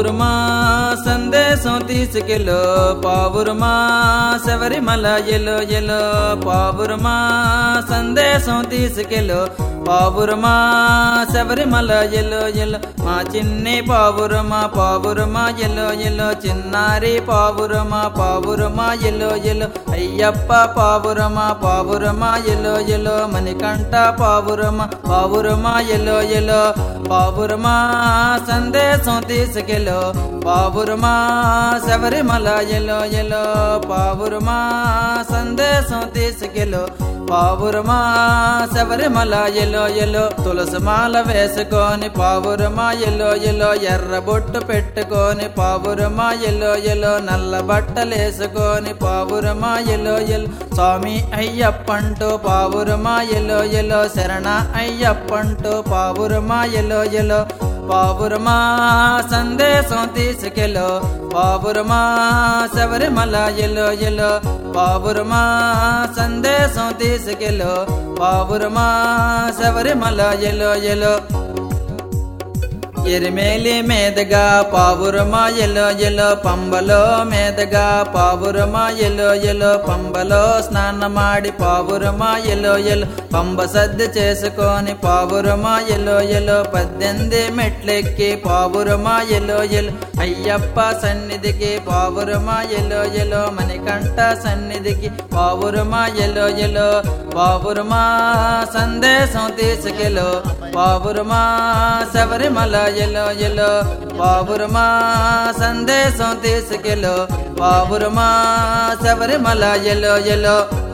పావురమా సందేశం తీసుకెళ్ళు పావురమా శబరిమల ఎలో ఎలో పావురమా సందేశం తీసుకెళ్ళు పావురమా శబరిమల ఎలో ఎలో మా చిన్ని పావురమా పావురమా ఎలో ఎలో చిన్నారి పావురమా పావురమా ఎలో ఎలో అయ్యప్ప పావురమా పావురమా ఎలో ఎలో మణికంఠ పావురమా పావురమా ఎలో ఎలో పావురమా సందేశం తీసుకెళ్ళు పావురమా శబరిమల ఎలో ఎలో పావురమా సందేశం తీసుకెళ్ళు పావురమా శబరిమల ఎలో ఎలో తులసిమాల వేసుకొని పావురమా ఎలో ఎలో ఎర్ర బొట్టు పెట్టుకొని పావురమా ఎలో ఎలో నల్ల బట్టలేసుకొని పావురమా ఎలో ఎలో స్వామి అయ్యప్పంటూ పావురమా ఎలో ఎలో శరణ అయ్యప్పంటూ పావురమా ఎలో ఎలో పావురమా సందేశం తీసుకెళ్ళు పావురమా శబరిమల ఎలో ఎలో పావురమా సందేశం తీసుకెళ్ళు పావురమా శబరిమల ఎలో ఎలో ఎరిమేలి మీదగా పావురమా ఎలో ఎలో పంబలో మీదగా పావురమా ఎలో ఎలో పంబలో స్నానమాడి పావురమా ఎలో ఎలో పంబ సద్ది చేసుకొని పావురమా ఎలో ఎలో పద్దెనిమిది మెట్లెక్కి పావురమా ఎలో ఎలో అయ్యప్ప సన్నిధికి పావురమా ఎలో ఎలో మణికంఠ సన్నిధికి పావురమా ఎలో ఎలో పావురమా సందేశం తీసుకెలో పావురమా శబరిమల ఎలో ఎలో పావురమా సందేశం తీసుకెలో పావురమా శబరిమల ఎలో ఎలో